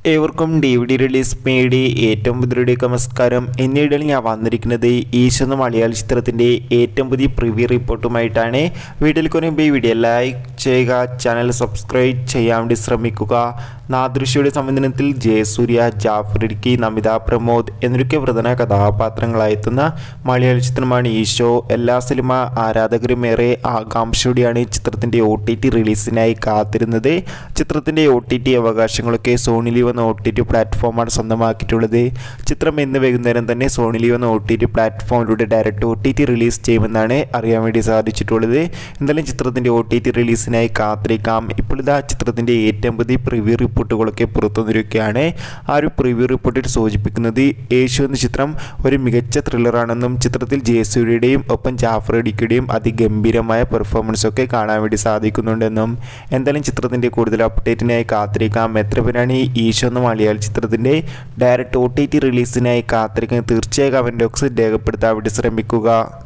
ഏവർക്കും D V D release പേടി ഏറ്റവും പുതിയതിലേക്ക് നമസ്കാരം എന്നിടയിൽ ഞാൻ വന്നിരിക്കുന്നത് ഈശോന്ന് മലയാള ചിത്രത്തിൻ്റെ ഏറ്റവും പുതിയ പ്രിവ്യൂ റിപ്പോർട്ടുമായിട്ടാണ് വീഡിയോയിൽ മുമ്പ് ഈ വീഡിയോ ലൈക്ക് ചെയ്യുക ചാനൽ സബ്സ്ക്രൈബ് ചെയ്യാൻ വേണ്ടി ശ്രമിക്കുക നാദൃശ്യയുടെ സംവിധാനത്തിൽ ജയസൂര്യ ജാഫർ ഇടുക്കി നമിത പ്രമോദ് എന്നൊക്കെ പ്രധാന കഥാപാത്രങ്ങളായെത്തുന്ന മലയാള ചിത്രമാണ് ഈശോ എല്ലാ സിനിമ ആരാധകരും ഏറെ ആകാംക്ഷയോടെയാണ് ചിത്രത്തിൻ്റെ ഒ ടി ടി റിലീസിനായി കാത്തിരുന്നത് ചിത്രത്തിൻ്റെ ഒ ടി ടി അവകാശങ്ങളൊക്കെ സോണി ലീവ് എന്ന ഒ ടി ടി പ്ലാറ്റ്ഫോമാണ് സ്വന്തമാക്കിയിട്ടുള്ളത് ചിത്രം ഇന്ന് വൈകുന്നേരം തന്നെ സോണി ലീവ് എന്ന ഒ ടി ടി പ്ലാറ്റ്ഫോമിലൂടെ direct O T T release ചെയ്യുമെന്നാണ് അറിയാൻ വേണ്ടി സാധിച്ചിട്ടുള്ളത് എന്തായാലും ചിത്രത്തിൻ്റെ ഒ ടി ടി റിലീസിനായി കാത്തിരിക്കാം ഇപ്പോൾ ഇതാ ചിത്രത്തിൻ്റെ ഏറ്റവും പുതിയ പ്രിവ്യൂ റിപ്പോർട്ടുകളൊക്കെ പുറത്തു വന്നിരിക്കുകയാണ് ആ ഒരു പ്രിവ്യൂ റിപ്പോർട്ടിൽ സൂചിപ്പിക്കുന്നത് യേശു എന്ന ചിത്രം ഒരു മികച്ച ത്രില്ലറാണെന്നും ചിത്രത്തിൽ ജയസൂര്യയുടെയും ഒപ്പം ജാഫർ ഇടിക്കയുടെയും അതിഗംഭീരമായ പെർഫോമൻസ് ഒക്കെ കാണാൻ വേണ്ടി സാധിക്കുന്നുണ്ടെന്നും എന്തായാലും ചിത്രത്തിൻ്റെ കൂടുതൽ അപ്ഡേറ്റിനായി കാത്തിരിക്കാം എത്ര പേരാണ് ഈ ഈശോ എന്ന മലയാള ചിത്രത്തിൻ്റെ ഡയറക്റ്റ് ഒ ടി ടി റിലീസിനായി കാത്തിരിക്കുന്നത് തീർച്ചയായും കമൻറ്റ് ബോക്സിൽ രേഖപ്പെടുത്താൻ വേണ്ടി ശ്രമിക്കുക